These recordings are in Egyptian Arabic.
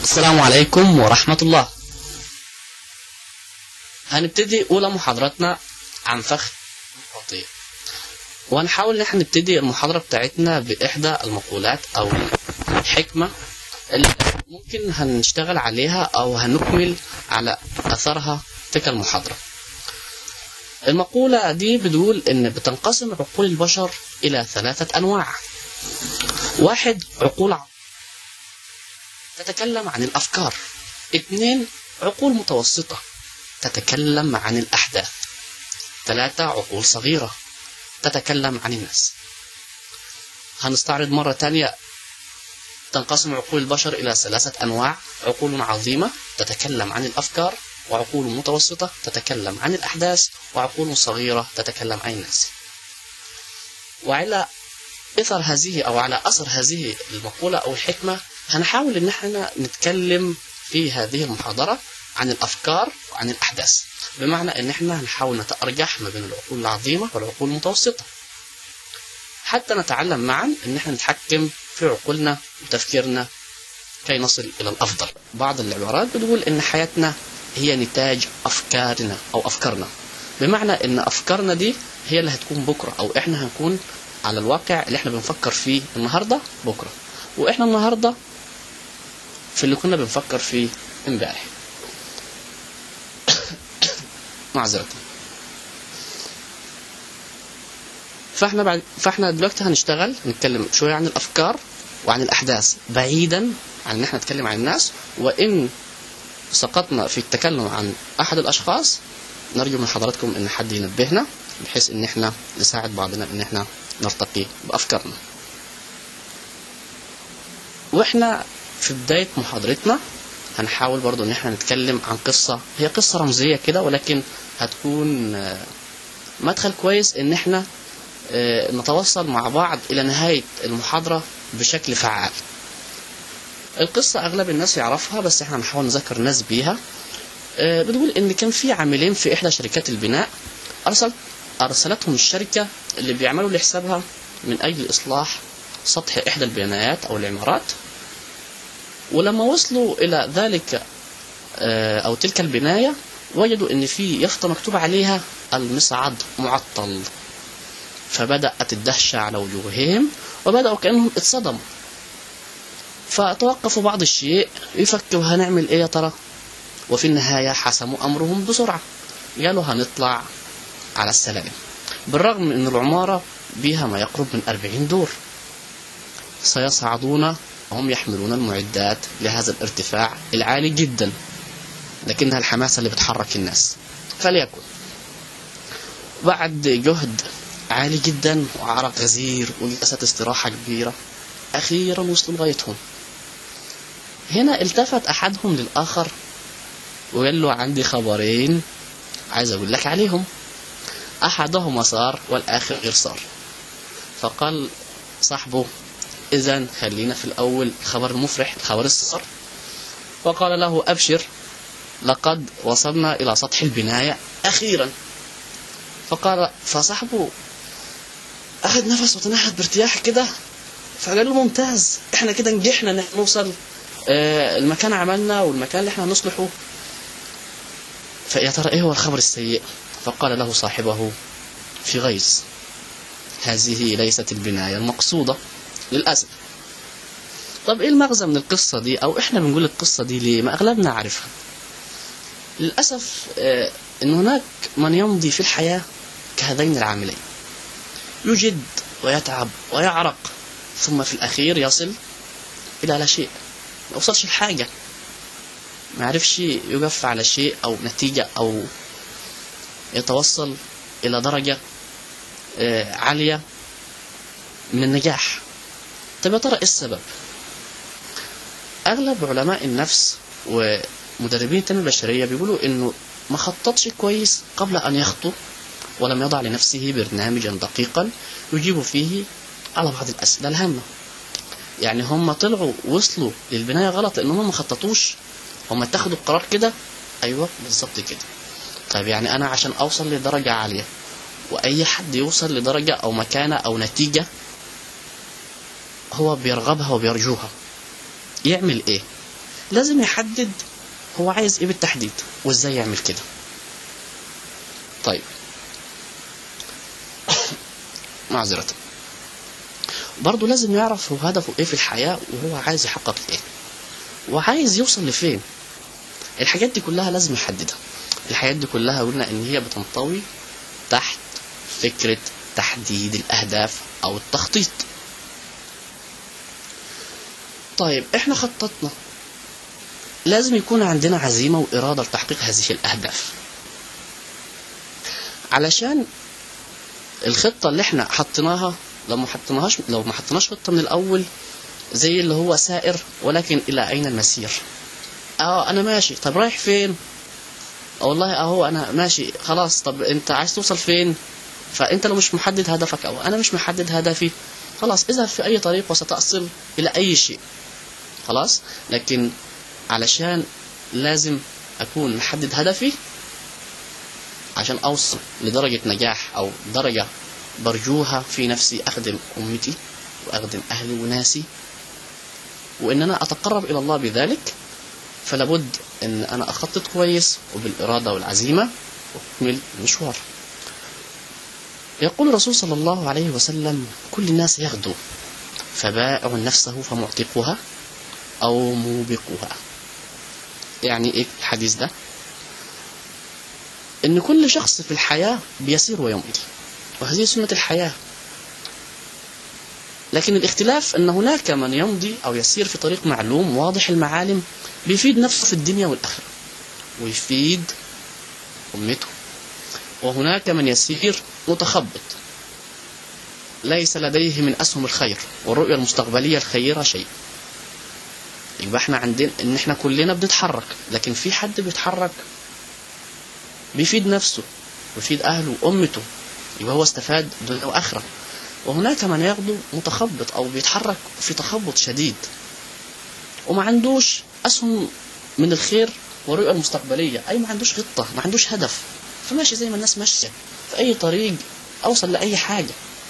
السلام عليكم ورحمة الله هنبتدي أولى محاضراتنا عن فخ الخطية وهنحاول إن احنا نبتدي المحاضرة بتاعتنا بإحدى المقولات أو حكمة اللي ممكن هنشتغل عليها أو هنكمل على أثرها تلك المحاضرة المقولة دي بتقول إن بتنقسم عقول البشر إلى ثلاثة أنواع واحد عقول ع- تتكلم عن الأفكار اثنين عقول متوسطة تتكلم عن الأحداث ثلاثة عقول صغيرة تتكلم عن الناس هنستعرض مرة تانية تنقسم عقول البشر إلى ثلاثة أنواع عقول عظيمة تتكلم عن الأفكار وعقول متوسطة تتكلم عن الأحداث وعقول صغيرة تتكلم عن الناس وعلى إثر هذه أو على أثر هذه المقولة أو الحكمة هنحاول إن احنا نتكلم في هذه المحاضرة عن الأفكار وعن الأحداث بمعنى إن احنا هنحاول نتأرجح ما بين العقول العظيمة والعقول المتوسطة حتى نتعلم معا إن احنا نتحكم في عقولنا وتفكيرنا كي نصل إلى الأفضل بعض العبارات بتقول إن حياتنا هي نتاج أفكارنا أو أفكارنا بمعنى إن أفكارنا دي هي اللي هتكون بكرة أو إحنا هنكون على الواقع اللي إحنا بنفكر فيه النهاردة بكرة وإحنا النهاردة في اللي كنا بنفكر فيه امبارح معذرة فاحنا بعد فاحنا دلوقتي هنشتغل نتكلم شويه عن الافكار وعن الاحداث بعيدا عن ان احنا نتكلم عن الناس وان سقطنا في التكلم عن احد الاشخاص نرجو من حضراتكم ان حد ينبهنا بحيث ان احنا نساعد بعضنا ان احنا نرتقي بافكارنا واحنا في بدايه محاضرتنا هنحاول برضو ان احنا نتكلم عن قصه هي قصه رمزيه كده ولكن هتكون آه، مدخل كويس ان احنا آه، نتوصل مع بعض الى نهايه المحاضره بشكل فعال القصه اغلب الناس يعرفها بس احنا هنحاول نذكر الناس بيها آه، بتقول ان كان في عاملين في احدى شركات البناء ارسل ارسلتهم الشركه اللي بيعملوا لحسابها من اجل اصلاح سطح احدى البنايات او العمارات ولما وصلوا الى ذلك آه، او تلك البنايه وجدوا ان في يافطه مكتوب عليها المصعد معطل فبدات الدهشه على وجوههم وبداوا كانهم اتصدموا فتوقفوا بعض الشيء يفكروا هنعمل ايه يا ترى وفي النهايه حسموا امرهم بسرعه قالوا هنطلع على السلالم بالرغم من ان العماره بها ما يقرب من 40 دور سيصعدون وهم يحملون المعدات لهذا الارتفاع العالي جدا لكنها الحماسة اللي بتحرك الناس فليكن بعد جهد عالي جدا وعرق غزير وجلسة استراحة كبيرة أخيرا وصلوا لغايتهم هنا التفت أحدهم للآخر وقال له عندي خبرين عايز أقول لك عليهم أحدهما صار والآخر غير صار فقال صاحبه إذا خلينا في الأول الخبر المفرح الخبر الصار وقال له أبشر لقد وصلنا إلى سطح البناية أخيرا فقال فصاحبه أخذ نفس وتنهد بارتياح كده فقال له ممتاز احنا كده نجحنا إن إحنا نوصل آه، المكان عملنا والمكان اللي احنا هنصلحه فيا ترى ايه هو الخبر السيء فقال له صاحبه في غيظ هذه ليست البناية المقصودة للأسف طب ايه المغزى من القصة دي او احنا بنقول القصة دي ليه ما اغلبنا عارفها للأسف آه، ان هناك من يمضي في الحياة كهذين العاملين يجد ويتعب ويعرق ثم في الأخير يصل إلى لا شيء ما وصلش لحاجة ما عرفش يقف على شيء أو نتيجة أو يتوصل إلى درجة آه، عالية من النجاح طب يا ترى ايه السبب؟ اغلب علماء النفس ومدربين التنميه البشريه بيقولوا انه ما خططش كويس قبل ان يخطو ولم يضع لنفسه برنامجا دقيقا يجيب فيه على بعض الاسئله الهامه. يعني هم طلعوا وصلوا للبنايه غلط لان هم ما خططوش هم اتخذوا القرار كده ايوه بالظبط كده. طيب يعني انا عشان اوصل لدرجه عاليه واي حد يوصل لدرجه او مكانه او نتيجه هو بيرغبها وبيرجوها يعمل ايه لازم يحدد هو عايز ايه بالتحديد وازاي يعمل كده طيب معذرة برضه لازم يعرف هو هدفه ايه في الحياة وهو عايز يحقق ايه وعايز يوصل لفين الحاجات دي كلها لازم يحددها الحاجات دي كلها قلنا ان هي بتنطوي تحت فكرة تحديد الاهداف او التخطيط طيب احنا خططنا لازم يكون عندنا عزيمة وإرادة لتحقيق هذه الأهداف علشان الخطة اللي احنا حطيناها لو ما حطيناهاش لو ما حطيناش خطة من الأول زي اللي هو سائر ولكن إلى أين المسير؟ اه أنا ماشي طب رايح فين؟ والله أهو أنا ماشي خلاص طب أنت عايز توصل فين؟ فأنت لو مش محدد هدفك أو أنا مش محدد هدفي خلاص اذهب في أي طريق وستصل إلى أي شيء خلاص لكن علشان لازم أكون محدد هدفي عشان أوصل لدرجة نجاح أو درجة برجوها في نفسي أخدم أمتي وأخدم أهلي وناسي وإن أنا أتقرب إلى الله بذلك فلابد أن أنا أخطط كويس وبالإرادة والعزيمة وأكمل المشوار يقول الرسول صلى الله عليه وسلم كل الناس يغدو فبائع نفسه فمعتقها أو موبقها يعني إيه الحديث ده إن كل شخص في الحياة بيسير ويمضي وهذه سنة الحياة لكن الاختلاف أن هناك من يمضي أو يسير في طريق معلوم واضح المعالم بيفيد نفسه في الدنيا والآخرة ويفيد أمته وهناك من يسير متخبط ليس لديه من أسهم الخير والرؤية المستقبلية الخيرة شيء يبقى احنا عندنا ان احنا كلنا بنتحرك لكن في حد بيتحرك بيفيد نفسه ويفيد اهله وامته يبقى هو استفاد دنيا واخره وهناك من يغدو متخبط او بيتحرك في تخبط شديد وما عندوش اسهم من الخير والرؤيه المستقبليه اي ما عندوش خطه ما عندوش هدف فماشي زي ما الناس ماشيه في اي طريق اوصل لاي حاجه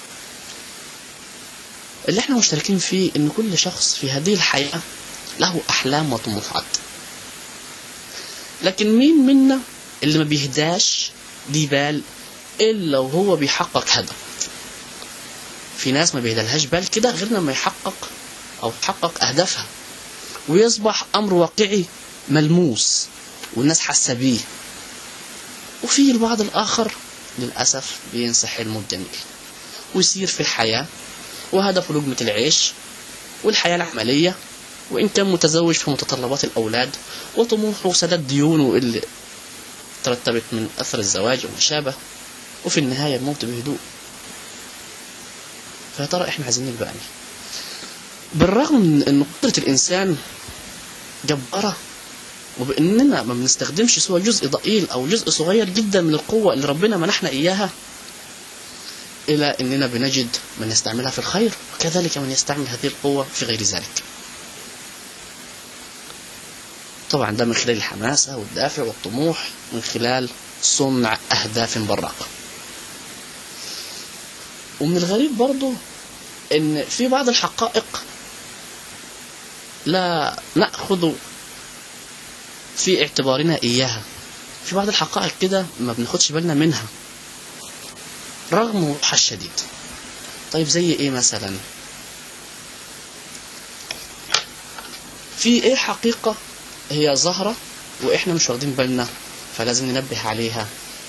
اللي احنا مشتركين فيه ان كل شخص في هذه الحياه له احلام وطموحات لكن مين منا اللي ما بيهداش دي بال الا وهو بيحقق هدف في ناس ما بيهدالهاش بال كده غير لما يحقق او تحقق اهدافها ويصبح امر واقعي ملموس والناس حاسه بيه وفي البعض الاخر للاسف بينسى حلمه الجميل ويسير في الحياه وهدفه لقمه العيش والحياه العمليه وإن كان متزوج في متطلبات الأولاد وطموحه سداد ديونه اللي ترتبت من أثر الزواج وما شابه وفي النهاية الموت بهدوء فيا ترى إحنا عايزين نبقى يعني بالرغم من أن قدرة الإنسان جبارة وبأننا ما بنستخدمش سوى جزء ضئيل أو جزء صغير جدا من القوة اللي ربنا منحنا إياها إلى أننا بنجد من يستعملها في الخير وكذلك من يستعمل هذه القوة في غير ذلك طبعا ده من خلال الحماسة والدافع والطموح من خلال صنع أهداف براقة ومن الغريب برضو ان في بعض الحقائق لا نأخذ في اعتبارنا إياها في بعض الحقائق كده ما بناخدش بالنا منها رغم وضوحها الشديد طيب زي ايه مثلا في ايه حقيقة هي ظاهرة واحنا مش واخدين بالنا فلازم ننبه عليها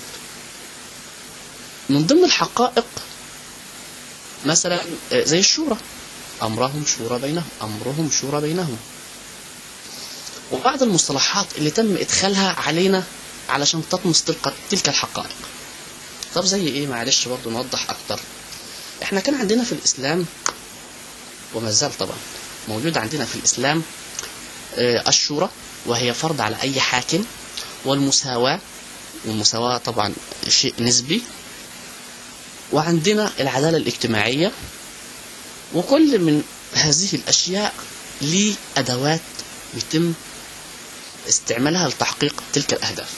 من ضمن الحقائق مثلا زي الشورى امرهم شورى بينهم امرهم شورى بينهم وبعض المصطلحات اللي تم ادخالها علينا علشان تطمس تلك تلك الحقائق طب زي ايه معلش برضه نوضح اكتر احنا كان عندنا في الاسلام وما زال طبعا موجود عندنا في الاسلام الشورى وهي فرض على اي حاكم والمساواة والمساواة طبعا شيء نسبي وعندنا العدالة الاجتماعية وكل من هذه الأشياء ليه أدوات يتم استعمالها لتحقيق تلك الأهداف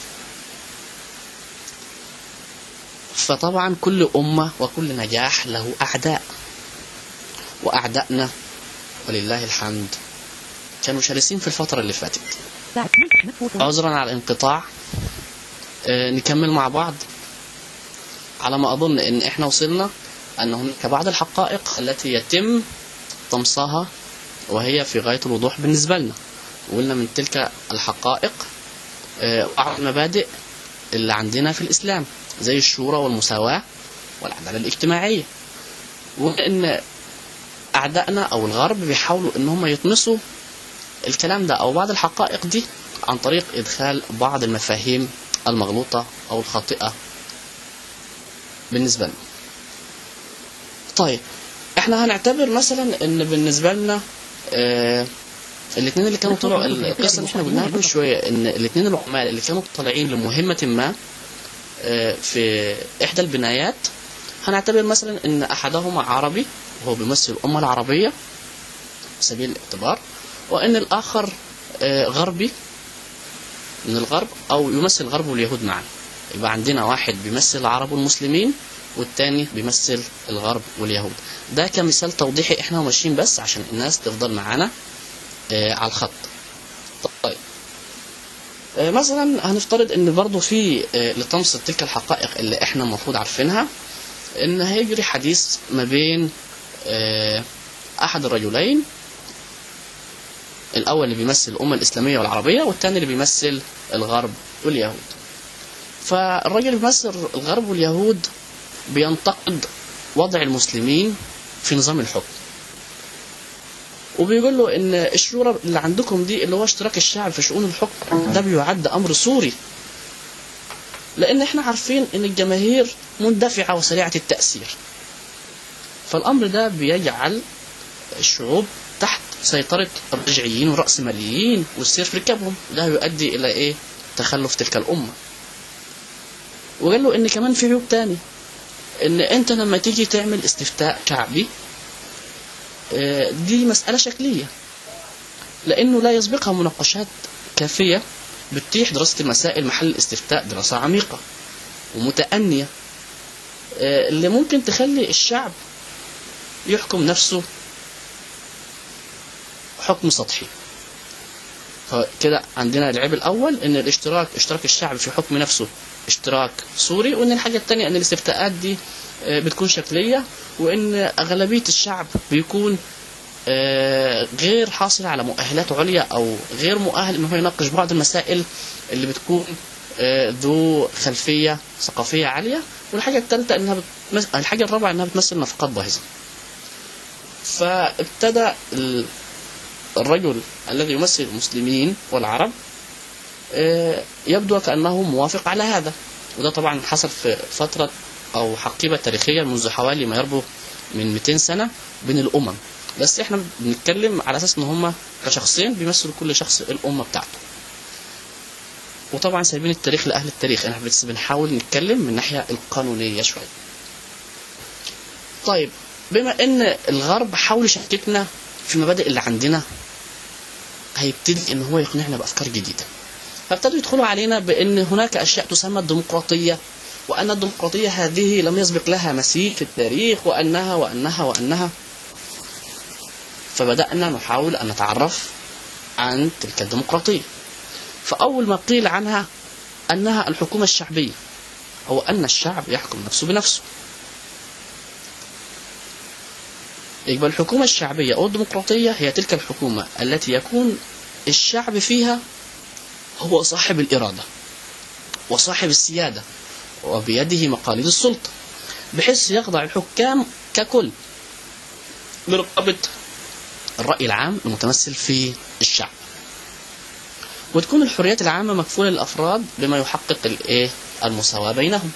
فطبعا كل أمة وكل نجاح له أعداء وأعدائنا ولله الحمد كانوا شرسين في الفترة اللي فاتت بعد مدفوع عذرا على الانقطاع آه، نكمل مع بعض على ما أظن إن إحنا وصلنا أن هناك بعض الحقائق التي يتم طمسها وهي في غاية الوضوح بالنسبة لنا وقلنا من تلك الحقائق آه، بعض المبادئ اللي عندنا في الإسلام زي الشورى والمساواة والعدالة الاجتماعية وإن أعدائنا أو الغرب بيحاولوا إن هم يطمسوا الكلام ده أو بعض الحقائق دي عن طريق إدخال بعض المفاهيم المغلوطة أو الخاطئة بالنسبة لنا طيب احنا هنعتبر مثلا ان بالنسبة لنا اه الاثنين اللي كانوا طلعوا القصة اللي احنا قلناها من شوية ان الاثنين العمال اللي كانوا طالعين لمهمة ما اه في احدى البنايات هنعتبر مثلا ان احدهما عربي وهو بيمثل الامة العربية على سبيل الاعتبار وان الاخر اه غربي من الغرب او يمثل الغرب واليهود معا يبقى عندنا واحد بيمثل العرب والمسلمين والتاني بيمثل الغرب واليهود ده كمثال توضيحي احنا ماشيين بس عشان الناس تفضل معانا آه على الخط طيب آه مثلا هنفترض ان برضو في آه لطمس تلك الحقائق اللي احنا المفروض عارفينها ان هيجري حديث ما بين آه احد الرجلين الاول اللي بيمثل الامه الاسلاميه والعربيه والثاني اللي بيمثل الغرب واليهود فالراجل اللي بيمثل الغرب واليهود بينتقد وضع المسلمين في نظام الحكم وبيقول له ان الشورى اللي عندكم دي اللي هو اشتراك الشعب في شؤون الحكم ده بيعد امر سوري لان احنا عارفين ان الجماهير مندفعه وسريعه التاثير فالامر ده بيجعل الشعوب تحت سيطرة الرجعيين والرأسماليين والسير في ركابهم ده يؤدي إلى إيه؟ تخلف تلك الأمة وقال له إن كمان في عيوب تاني إن أنت لما تيجي تعمل استفتاء شعبي آه، دي مسألة شكلية لأنه لا يسبقها مناقشات كافية بتتيح دراسة المسائل محل الاستفتاء دراسة عميقة ومتأنية آه، اللي ممكن تخلي الشعب يحكم نفسه حكم سطحي فكده عندنا العيب الاول ان الاشتراك اشتراك الشعب في حكم نفسه اشتراك سوري وان الحاجه الثانيه ان الاستفتاءات دي آه، بتكون شكليه وان اغلبيه الشعب بيكون آه، غير حاصل على مؤهلات عليا او غير مؤهل ان هو يناقش بعض المسائل اللي بتكون آه، ذو خلفيه ثقافيه عاليه والحاجه الثالثه انها بتمس... الحاجه الرابعه انها بتمثل نفقات باهظه فابتدى ال- الرجل الذي يمثل المسلمين والعرب آه، يبدو كأنه موافق على هذا وده طبعا حصل في فترة أو حقيبة تاريخية منذ حوالي ما يربو من 200 سنة بين الأمم بس احنا بنتكلم على أساس إن هم كشخصين بيمثلوا كل شخص الأمة بتاعته وطبعا سايبين التاريخ لأهل التاريخ احنا بس بنحاول نتكلم من الناحية القانونية شوية طيب بما ان الغرب حاول يشككنا في المبادئ اللي عندنا هيبتدي ان هو يقنعنا بافكار جديده فابتدوا يدخلوا علينا بان هناك اشياء تسمى الديمقراطيه وان الديمقراطيه هذه لم يسبق لها مثيل في التاريخ وانها وانها وانها فبدانا نحاول ان نتعرف عن تلك الديمقراطيه فاول ما قيل عنها انها الحكومه الشعبيه او ان الشعب يحكم نفسه بنفسه يبقى الحكومة الشعبية أو الديمقراطية هي تلك الحكومة التي يكون الشعب فيها هو صاحب الإرادة وصاحب السيادة وبيده مقاليد السلطة بحيث يخضع الحكام ككل لرقابة الرأي العام المتمثل في الشعب وتكون الحريات العامة مكفولة للأفراد بما يحقق الإيه المساواة بينهم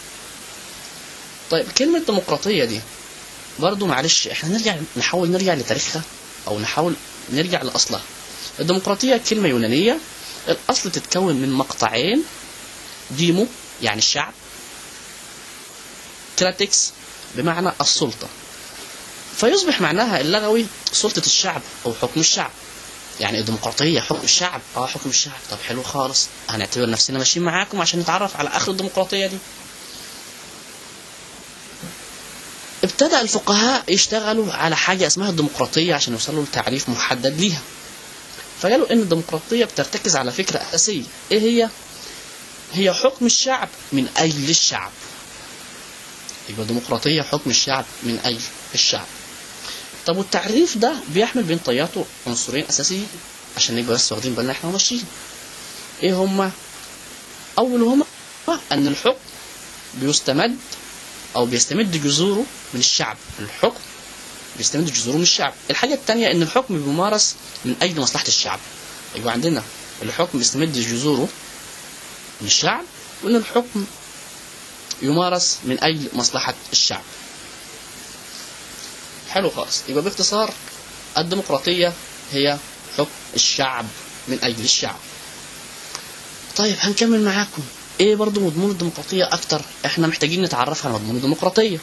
طيب كلمة ديمقراطية دي برضو معلش احنا نرجع نحاول نرجع لتاريخها او نحاول نرجع لاصلها الديمقراطيه كلمه يونانيه الاصل تتكون من مقطعين ديمو يعني الشعب كراتكس بمعنى السلطه فيصبح معناها اللغوي سلطه الشعب او حكم الشعب يعني الديمقراطيه حكم الشعب اه حكم الشعب طب حلو خالص هنعتبر نفسنا ماشيين معاكم عشان نتعرف على اخر الديمقراطيه دي ابتدأ الفقهاء يشتغلوا على حاجة اسمها الديمقراطية عشان يوصلوا لتعريف محدد ليها فقالوا ان الديمقراطيه بترتكز على فكره اساسيه ايه هي هي حكم الشعب من اجل الشعب يبقى الديمقراطيه حكم الشعب من اجل الشعب طب والتعريف ده بيحمل بين طياته عنصرين اساسيين عشان نبقى بس واخدين بالنا احنا ماشيين ايه هما اولهما ان الحكم بيستمد او بيستمد جذوره من الشعب الحكم بيستمد جذوره من الشعب الحاجه الثانيه ان الحكم بيمارس من اجل مصلحه الشعب يبقى عندنا الحكم بيستمد جذوره من الشعب وان الحكم يمارس من اجل مصلحه الشعب حلو خالص يبقى باختصار الديمقراطيه هي حكم الشعب من اجل الشعب طيب هنكمل معاكم ايه برضو مضمون الديمقراطيه اكتر احنا محتاجين نتعرف على مضمون الديمقراطيه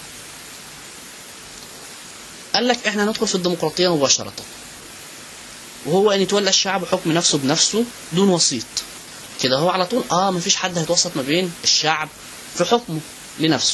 قال لك احنا هندخل في الديمقراطيه مباشره وهو ان يتولى الشعب حكم نفسه بنفسه دون وسيط كده هو على طول اه مفيش حد هيتوسط ما بين الشعب في حكمه لنفسه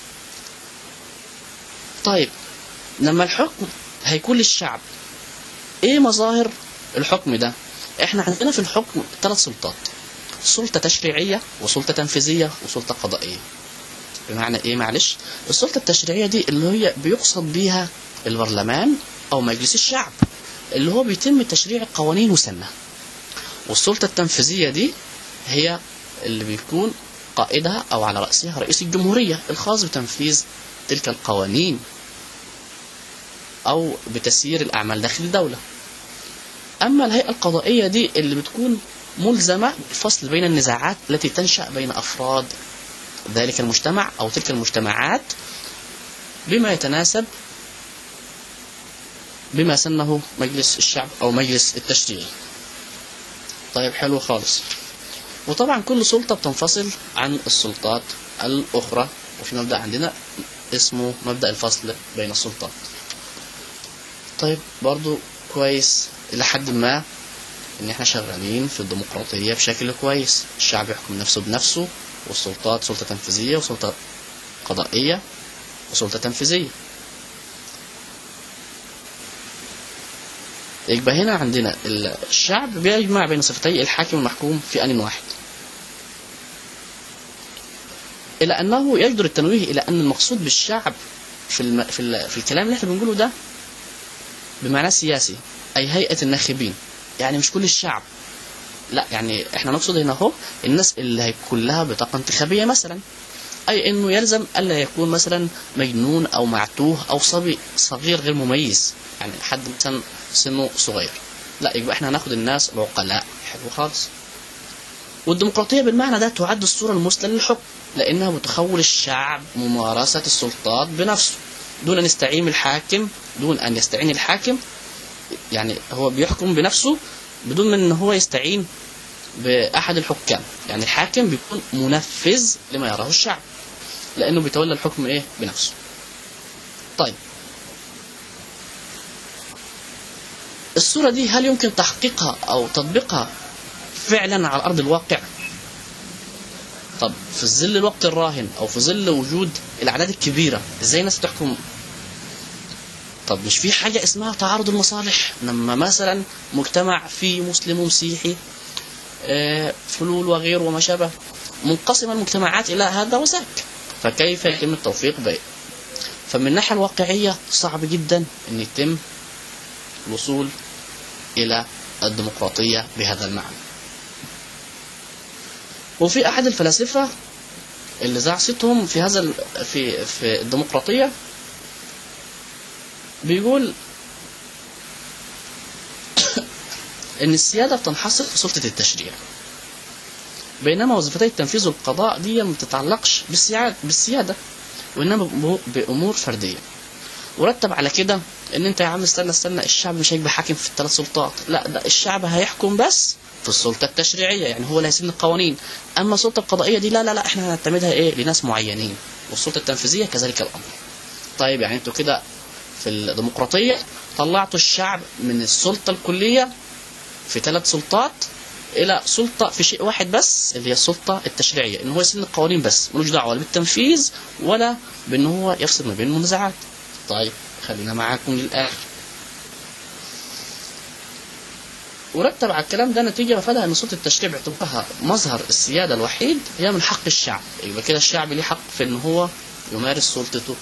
طيب لما الحكم هيكون للشعب ايه مظاهر الحكم ده احنا عندنا في الحكم ثلاث سلطات سلطه تشريعيه وسلطه تنفيذيه وسلطه قضائيه بمعنى ايه معلش السلطه التشريعيه دي اللي هي بيقصد بيها البرلمان او مجلس الشعب اللي هو بيتم تشريع قوانين مسنه والسلطه التنفيذيه دي هي اللي بيكون قائدها او على راسها رئيس الجمهوريه الخاص بتنفيذ تلك القوانين او بتسيير الاعمال داخل الدوله اما الهيئه القضائيه دي اللي بتكون ملزمه بالفصل بين النزاعات التي تنشا بين افراد ذلك المجتمع او تلك المجتمعات بما يتناسب بما سنه مجلس الشعب او مجلس التشريع طيب حلو خالص وطبعا كل سلطة بتنفصل عن السلطات الأخرى وفي مبدأ عندنا اسمه مبدأ الفصل بين السلطات طيب برضو كويس إلى حد ما إن إحنا شغالين في الديمقراطية بشكل كويس الشعب يحكم نفسه بنفسه والسلطات سلطة تنفيذية وسلطة قضائية وسلطة تنفيذية يبقى هنا عندنا الشعب بيجمع بين صفتي الحاكم والمحكوم في آن واحد إلى أنه يجدر التنويه إلى أن المقصود بالشعب في الم... في, ال... في الكلام اللي احنا بنقوله ده بمعنى سياسي أي هيئة الناخبين يعني مش كل الشعب لا يعني احنا نقصد هنا اهو الناس اللي هيكون لها بطاقة انتخابية مثلا أي أنه يلزم ألا يكون مثلا مجنون أو معتوه أو صبي صغير غير مميز يعني حد مثلا سنه صغير لا يبقى احنا هناخد الناس العقلاء حلو خالص والديمقراطية بالمعنى ده تعد الصورة المثلى للحكم لأنها بتخول الشعب ممارسة السلطات بنفسه دون أن يستعين الحاكم دون أن يستعين الحاكم يعني هو بيحكم بنفسه بدون من أن هو يستعين بأحد الحكام يعني الحاكم بيكون منفذ لما يراه الشعب لأنه بيتولى الحكم إيه بنفسه طيب الصورة دي هل يمكن تحقيقها أو تطبيقها فعلا على أرض الواقع طب في ظل الوقت الراهن أو في ظل وجود الأعداد الكبيرة إزاي الناس تحكم طب مش في حاجة اسمها تعارض المصالح لما مثلا مجتمع فيه مسلم ومسيحي آه، فلول وغير وما شابه منقسم المجتمعات إلى هذا وذاك فكيف يتم التوفيق بين فمن الناحية الواقعية صعب جدا أن يتم الوصول إلى الديمقراطية بهذا المعنى وفي أحد الفلاسفة اللي ذاع صيتهم في هذا ال- في في الديمقراطية بيقول إن السيادة بتنحصر في سلطة التشريع بينما وظيفتي التنفيذ والقضاء دي ما بتتعلقش بالسيادة, بالسيادة وإنما بأمور- بأمور فردية ورتب على كده ان انت يا عم استنى استنى الشعب مش هيبقى حاكم في الثلاث سلطات لا ده الشعب هيحكم بس في السلطه التشريعيه يعني هو اللي هيسن القوانين اما السلطه القضائيه دي لا لا لا احنا هنعتمدها ايه لناس معينين والسلطه التنفيذيه كذلك الامر طيب يعني انتوا كده في الديمقراطيه طلعتوا الشعب من السلطه الكليه في ثلاث سلطات الى سلطه في شيء واحد بس اللي هي السلطه التشريعيه ان هو يسن القوانين بس ملوش دعوه ولا بالتنفيذ ولا بان هو يفصل ما بين المنازعات طيب خلينا معاكم للآخر ورتب على الكلام ده نتيجة مفادها أن سلطة التشريع باعتبارها مظهر السيادة الوحيد هي من حق الشعب يبقى كده الشعب ليه حق في أن هو يمارس سلطته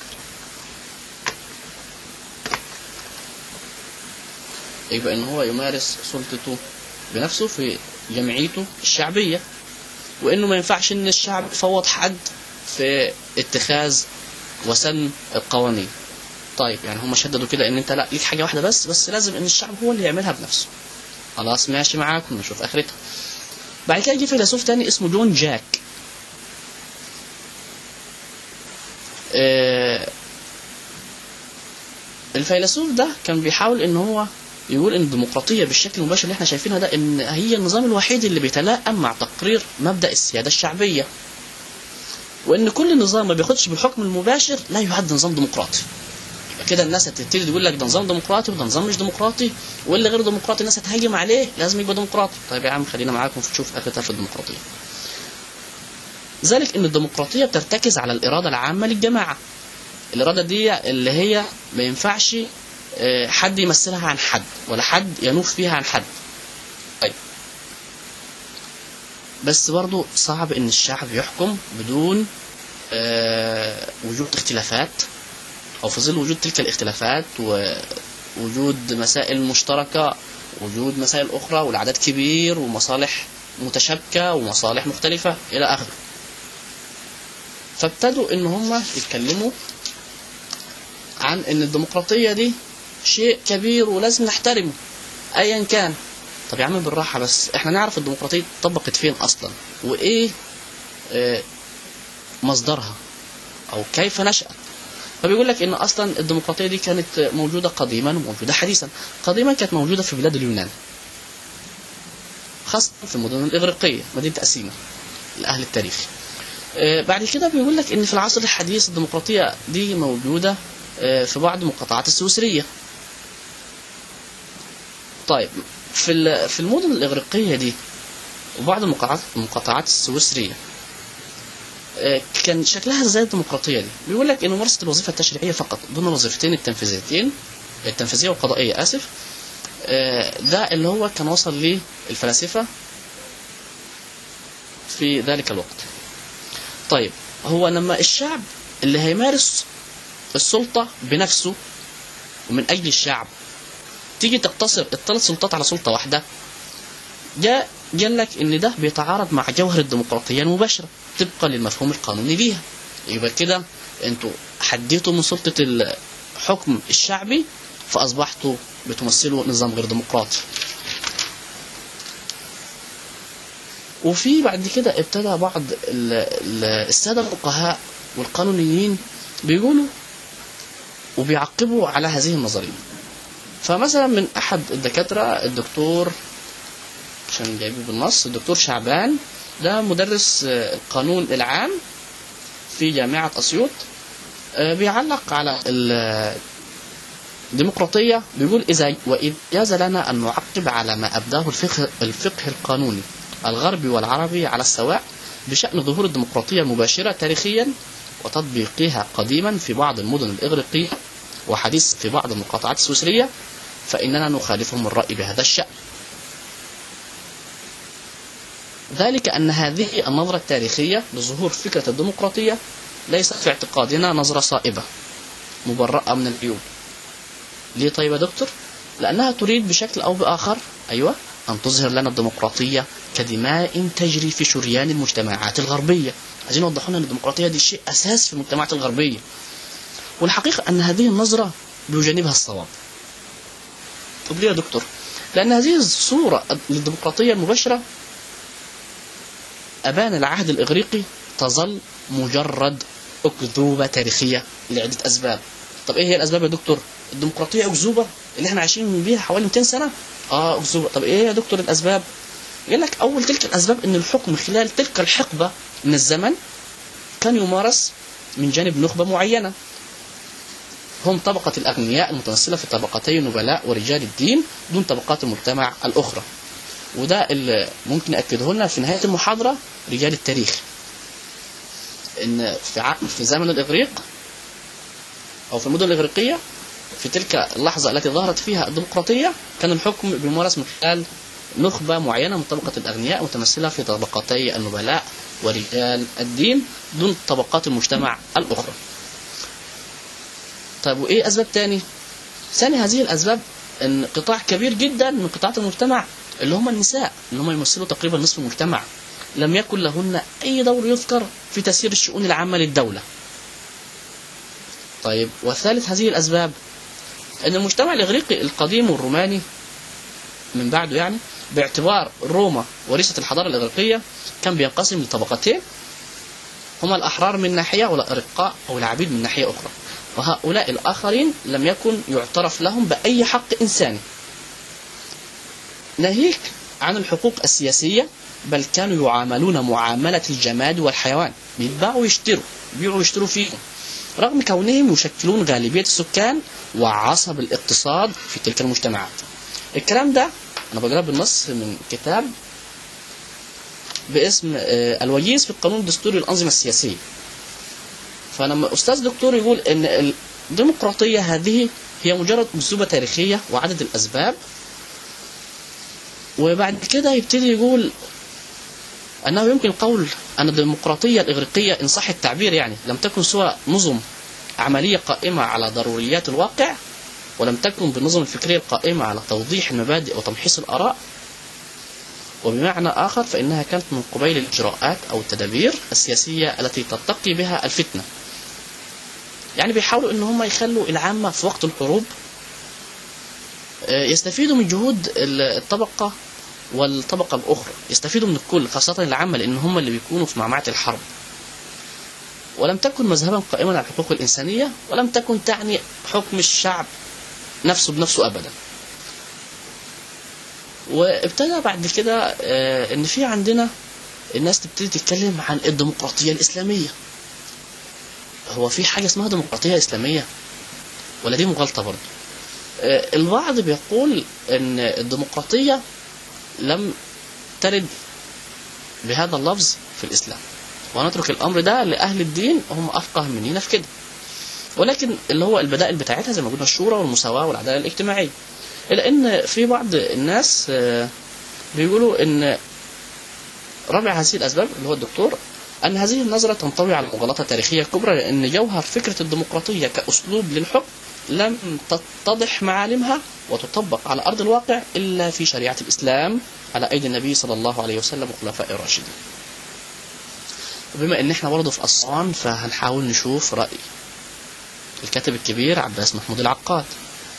يبقى أن هو يمارس سلطته بنفسه في جمعيته الشعبية وأنه ما ينفعش أن الشعب يفوض حد في اتخاذ وسن القوانين طيب يعني هم شددوا كده ان انت لا ليك حاجه واحده بس بس لازم ان الشعب هو اللي يعملها بنفسه خلاص ماشي معاكم نشوف اخرتها بعد كده جه فيلسوف تاني اسمه جون جاك آه الفيلسوف ده كان بيحاول ان هو يقول ان الديمقراطيه بالشكل المباشر اللي احنا شايفينها ده ان هي النظام الوحيد اللي بيتلائم مع تقرير مبدا السياده الشعبيه وان كل نظام ما بياخدش بالحكم المباشر لا يعد نظام ديمقراطي يبقى كده الناس هتبتدي تقول لك ده نظام ديمقراطي وده نظام مش ديمقراطي واللي غير ديمقراطي الناس هتهاجم عليه لازم يبقى ديمقراطي طيب يا عم خلينا معاكم نشوف اخرتها في الديمقراطيه ذلك ان الديمقراطيه بترتكز على الاراده العامه للجماعه الاراده دي اللي هي ما ينفعش آه، حد يمثلها عن حد ولا حد ينوف فيها عن حد طيب بس برضو صعب ان الشعب يحكم بدون آه، وجود اختلافات او في ظل وجود تلك الاختلافات ووجود مسائل مشتركه وجود مسائل اخرى والعدد كبير ومصالح متشابكه ومصالح مختلفه الى اخره فابتدوا ان هم يتكلموا عن ان الديمقراطيه دي شيء كبير ولازم نحترمه ايا كان طب يا عم بالراحه بس احنا نعرف الديمقراطيه طبقت فين اصلا وايه آه، مصدرها او كيف نشأت فبيقول لك ان اصلا الديمقراطيه دي كانت موجوده قديما وموجوده حديثا قديما كانت موجوده في بلاد اليونان خاصه في المدن الاغريقيه مدينه اثينا لاهل التاريخ آه، بعد كده بيقول لك ان في العصر الحديث الديمقراطيه دي موجوده آه، في بعض المقاطعات السويسريه طيب في ال- في المدن الاغريقيه دي وبعض المقاطعات المقاطعات السويسريه آه، كان شكلها زي الديمقراطيه دي بيقول لك ان ممارسه الوظيفه التشريعيه فقط دون الوظيفتين التنفيذيتين التنفيذيه والقضائيه اسف آه، ده اللي هو كان وصل ليه الفلاسفه في ذلك الوقت طيب هو لما الشعب اللي هيمارس السلطه بنفسه ومن اجل الشعب تيجي تقتصر الثلاث سلطات على سلطه واحده جاء قال لك ان ده بيتعارض مع جوهر الديمقراطيه المباشره طبقا للمفهوم القانوني ليها يبقى كده انتوا حديتوا من سلطه الحكم الشعبي فاصبحتوا بتمثلوا نظام غير ديمقراطي وفي بعد كده ابتدى بعض ال- ال- الساده الفقهاء والقانونيين بيقولوا وبيعقبوا على هذه النظريه فمثلا من احد الدكاتره الدكتور عشان جايبه بالنص الدكتور شعبان ده مدرس آه، القانون العام في جامعة أسيوط آه، بيعلق على ال- الديمقراطية بيقول إذا وإذ جاز لنا أن نعقب على ما أبداه الفقه, الفقه القانوني الغربي والعربي على السواء بشأن ظهور الديمقراطية المباشرة تاريخيا وتطبيقها قديما في بعض المدن الإغريقية وحديث في بعض المقاطعات السويسرية فإننا نخالفهم الرأي بهذا الشأن ذلك أن هذه النظرة التاريخية لظهور فكرة الديمقراطية ليست في اعتقادنا نظرة صائبة مبرأة من العيوب ليه طيب يا دكتور؟ لأنها تريد بشكل أو بآخر أيوة أن تظهر لنا الديمقراطية كدماء تجري في شريان المجتمعات الغربية عايزين يوضحوا لنا أن الديمقراطية دي شيء أساس في المجتمعات الغربية والحقيقة أن هذه النظرة بجانبها الصواب طب ليه يا دكتور؟ لأن هذه الصورة للديمقراطية المباشرة أبان العهد الإغريقي تظل مجرد أكذوبة تاريخية لعدة أسباب طب إيه هي الأسباب يا دكتور؟ الديمقراطية أكذوبة اللي إحنا عايشين بيها حوالي 200 سنة؟ آه أكذوبة طب إيه يا دكتور الأسباب؟ قال لك أول تلك الأسباب إن الحكم خلال تلك الحقبة من الزمن كان يمارس من جانب نخبة معينة هم طبقة الأغنياء المتمثلة في طبقتي النبلاء ورجال الدين دون طبقات المجتمع الأخرى وده اللي ممكن أكده لنا في نهاية المحاضرة رجال التاريخ إن في ع... في زمن الإغريق أو في المدن الإغريقية في تلك اللحظة التي ظهرت فيها الديمقراطية كان الحكم بيمارس من خلال نخبة معينة من طبقة الأغنياء متمثلة في طبقتي النبلاء ورجال الدين دون طبقات المجتمع الأخرى طيب وإيه أسباب تاني؟ ثاني هذه الأسباب أن قطاع كبير جدا من قطاعات المجتمع اللي هم النساء اللي هم يمثلوا تقريبا نصف المجتمع لم يكن لهن أي دور يذكر في تسيير الشؤون العامة للدولة طيب والثالث هذه الأسباب أن المجتمع الإغريقي القديم والروماني من بعده يعني باعتبار روما ورثة الحضارة الإغريقية كان بينقسم لطبقتين هما الأحرار من ناحية والأرقاء أو العبيد من ناحية أخرى وهؤلاء الآخرين لم يكن يعترف لهم بأي حق إنساني ناهيك عن الحقوق السياسية بل كانوا يعاملون معاملة الجماد والحيوان بيتباعوا ويشتروا بيبيعوا ويشتروا فيهم رغم كونهم يشكلون غالبية السكان وعصب الاقتصاد في تلك المجتمعات الكلام ده أنا بقرأ بالنص من كتاب باسم آه، الوجيز في القانون الدستوري للأنظمة السياسية فلما أستاذ دكتور يقول أن الديمقراطية هذه هي مجرد أسلوبة تاريخية وعدد الأسباب وبعد كده يبتدي يقول أنه يمكن القول أن الديمقراطية الإغريقية إن صح التعبير يعني لم تكن سوى نظم عملية قائمة على ضروريات الواقع ولم تكن بالنظم الفكرية القائمة على توضيح المبادئ وتمحيص الآراء وبمعنى آخر فإنها كانت من قبيل الإجراءات أو التدابير السياسية التي تتقي بها الفتنة يعني بيحاولوا ان هم يخلوا العامة في وقت الحروب آه، يستفيدوا من جهود الطبقة والطبقة الأخرى يستفيدوا من الكل خاصة العامة لأن هم اللي بيكونوا في معمعة الحرب ولم تكن مذهبا قائما على الحقوق الإنسانية ولم تكن تعني حكم الشعب نفسه بنفسه أبدا وابتدى بعد كده آه، ان في عندنا الناس تبتدي تتكلم عن الديمقراطيه الاسلاميه هو في حاجه اسمها ديمقراطيه اسلاميه ولا دي مغالطه برضه آه، البعض بيقول ان الديمقراطيه لم ترد بهذا اللفظ في الاسلام ونترك الامر ده لاهل الدين هم افقه مننا في كده ولكن اللي هو البدائل بتاعتها زي ما قلنا الشورى والمساواه والعداله الاجتماعيه الا ان في بعض الناس آه، بيقولوا ان رابع هذه الاسباب اللي هو الدكتور ان هذه النظره تنطوي على مغالطه تاريخيه كبرى لان جوهر فكره الديمقراطيه كاسلوب للحكم لم تتضح معالمها وتطبق على ارض الواقع الا في شريعه الاسلام على ايدي النبي صلى الله عليه وسلم وخلفاء الراشدين. وبما ان احنا برضه في اسوان فهنحاول نشوف راي الكاتب الكبير عباس محمود العقاد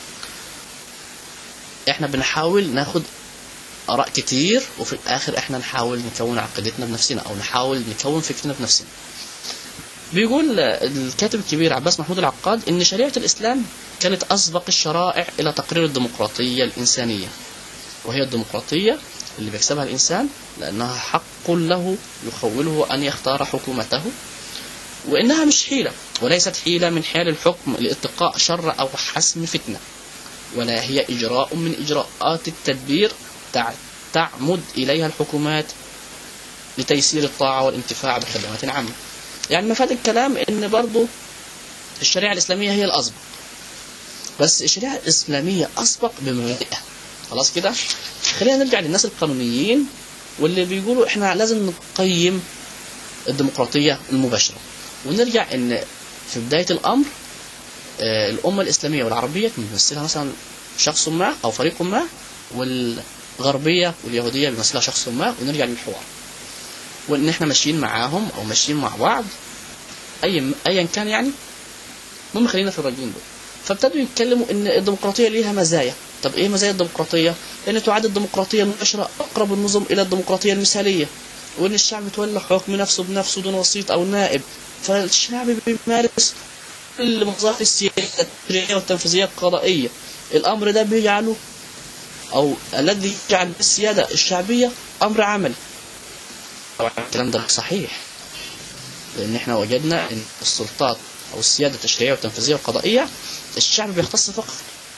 احنا بنحاول ناخد اراء كتير وفي الاخر احنا نحاول نكون عقيدتنا بنفسنا او نحاول نكون فكرنا بنفسنا بيقول الكاتب الكبير عباس محمود العقاد ان شريعه الاسلام كانت اسبق الشرائع الى تقرير الديمقراطيه الانسانيه وهي الديمقراطيه اللي بيكسبها الانسان لانها حق له يخوله ان يختار حكومته وانها مش حيله وليست حيله من حيل الحكم لاتقاء شر او حسم فتنه ولا هي إجراء من إجراءات التدبير تعمد إليها الحكومات لتيسير الطاعة والانتفاع بخدمات عامة يعني مفاد الكلام ان برضو الشريعة الإسلامية هي الأسبق بس الشريعة الإسلامية أسبق بمبادئها خلاص كده خلينا نرجع للناس القانونيين واللي بيقولوا احنا لازم نقيم الديمقراطية المباشرة ونرجع ان في بداية الأمر آه، الأمة الإسلامية والعربية بيمثلها مثلا شخص ما أو فريق ما والغربية واليهودية بيمثلها شخص ما ونرجع للحوار وإن إحنا ماشيين معاهم أو ماشيين مع بعض أي أيا كان يعني المهم خلينا في الراجلين دول فابتدوا يتكلموا ان الديمقراطيه ليها مزايا طب ايه مزايا الديمقراطيه لان تعد الديمقراطيه المباشره اقرب النظم الى الديمقراطيه المثاليه وان الشعب يتولى حكم نفسه بنفسه دون وسيط او نائب فالشعب بيمارس كل مظاهر السياسة التشريعية والتنفيذية القضائية الأمر ده بيجعله أو الذي يجعل السيادة الشعبية أمر عملي طبعا الكلام ده صحيح لأن احنا وجدنا أن السلطات أو السيادة التشريعية والتنفيذية والقضائية الشعب بيختص فقط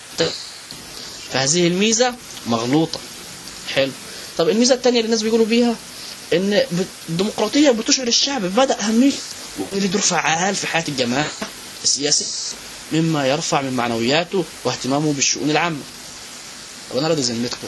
فهذه الميزة مغلوطة حلو طب الميزة الثانية اللي الناس بيقولوا بيها ان الديمقراطية بتشعر الشعب بمدى أهمية وليه دور فعال في حياة الجماعة السياسي مما يرفع من معنوياته واهتمامه بالشؤون العامة وانا راضي ذمتكم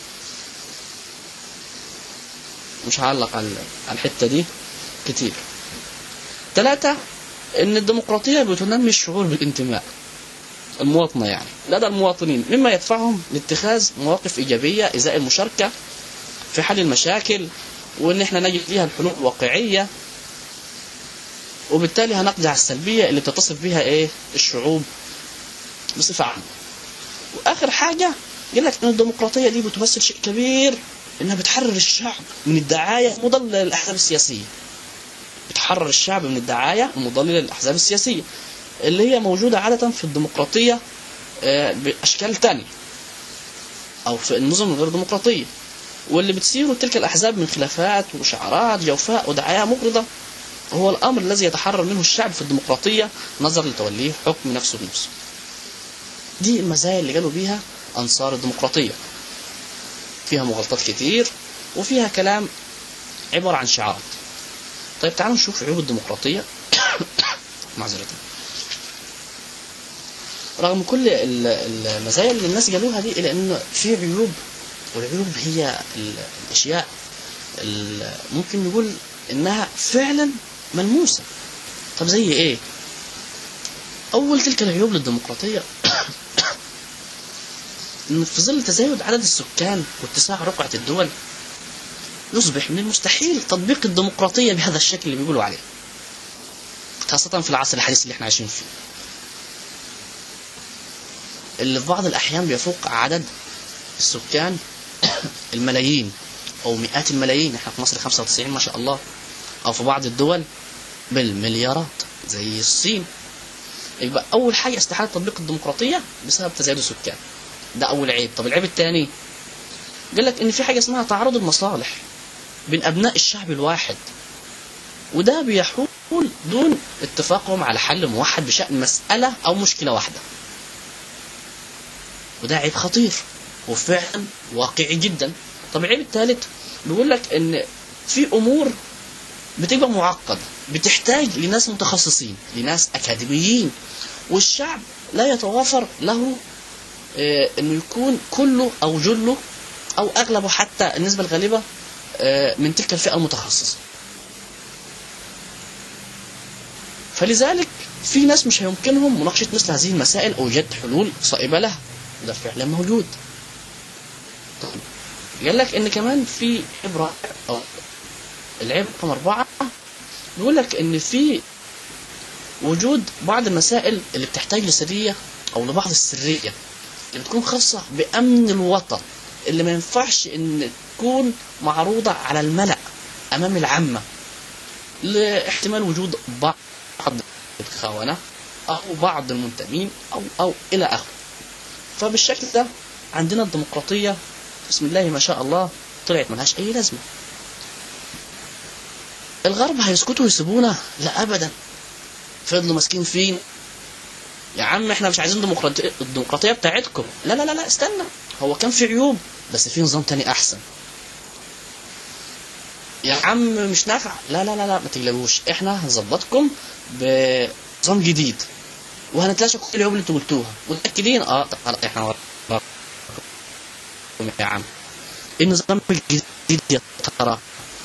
مش هعلق على على الحتة دي كتير ثلاثة ان الديمقراطية بتنمي الشعور بالانتماء المواطنة يعني لدى المواطنين مما يدفعهم لاتخاذ مواقف إيجابية إزاء المشاركة في حل المشاكل وإن إحنا نجد فيها الحلول الواقعية وبالتالي هنقضي على السلبية اللي بتتصف بها إيه الشعوب بصفة عامة وآخر حاجة قال لك إن الديمقراطية دي بتمثل شيء كبير إنها بتحرر الشعب من الدعاية المضللة للأحزاب السياسية بتحرر الشعب من الدعاية المضللة للأحزاب السياسية اللي هي موجودة عادة في الديمقراطية آه، بأشكال تانية أو في النظم الغير ديمقراطية واللي بتثيره تلك الأحزاب من خلافات وشعارات جوفاء ودعاية مغرضة هو الأمر الذي يتحرر منه الشعب في الديمقراطية نظرا لتوليه حكم نفسه بنفسه دي المزايا اللي قالوا بيها أنصار الديمقراطية فيها مغالطات كتير وفيها كلام عبارة عن شعارات طيب تعالوا نشوف عيوب الديمقراطية معذرة رغم كل ال- المزايا اللي الناس قالوها دي الا انه في عيوب والعيوب هي ال- الاشياء ال- ممكن نقول انها فعلا ملموسه طب زي ايه اول تلك العيوب للديمقراطيه ان في ظل تزايد عدد السكان واتساع رقعه الدول يصبح من المستحيل تطبيق الديمقراطيه بهذا الشكل اللي بيقولوا عليه خاصه في العصر الحديث اللي احنا عايشين فيه اللي في بعض الأحيان بيفوق عدد السكان الملايين أو مئات الملايين احنا في مصر 95 ما شاء الله أو في بعض الدول بالمليارات زي الصين يبقى أول حاجة استحالة تطبيق الديمقراطية بسبب تزايد السكان ده أول عيب طب العيب الثاني قال لك إن في حاجة اسمها تعارض المصالح بين أبناء الشعب الواحد وده بيحول دون اتفاقهم على حل موحد بشأن مسألة أو مشكلة واحدة وده عيب خطير وفعلا واقعي جدا طب العيب الثالث بيقول لك ان في امور بتبقى معقده بتحتاج لناس متخصصين لناس اكاديميين والشعب لا يتوافر له آه، انه يكون كله او جله او اغلبه حتى النسبه الغالبه آه، من تلك الفئه المتخصصه فلذلك في ناس مش هيمكنهم مناقشه مثل هذه المسائل او ايجاد حلول صائبه لها ده فعلا موجود طيب قال لك ان كمان في عيب رائع او العيب رقم اربعه بيقول لك ان في وجود بعض المسائل اللي بتحتاج لسريه او لبعض السريه اللي بتكون خاصه بامن الوطن اللي ما ينفعش ان تكون معروضه على الملأ امام العامه لاحتمال وجود بعض الخونه او بعض المنتمين او او الى اخره فبالشكل ده عندنا الديمقراطية بسم الله ما شاء الله طلعت ملهاش أي لازمة الغرب هيسكتوا ويسيبونا لا أبدا فضلوا ماسكين فين يا عم احنا مش عايزين ديمقراطية الديمقراطية بتاعتكم لا لا لا لا استنى هو كان في عيوب بس في نظام تاني أحسن يا عم مش نافع لا لا لا لا ما تقلقوش احنا هنظبطكم بنظام جديد وهنتلاشى كل العيوب اللي انتوا قلتوها متاكدين اه طب خلاص احنا وراكم يا عم ايه النظام الجديد يا ترى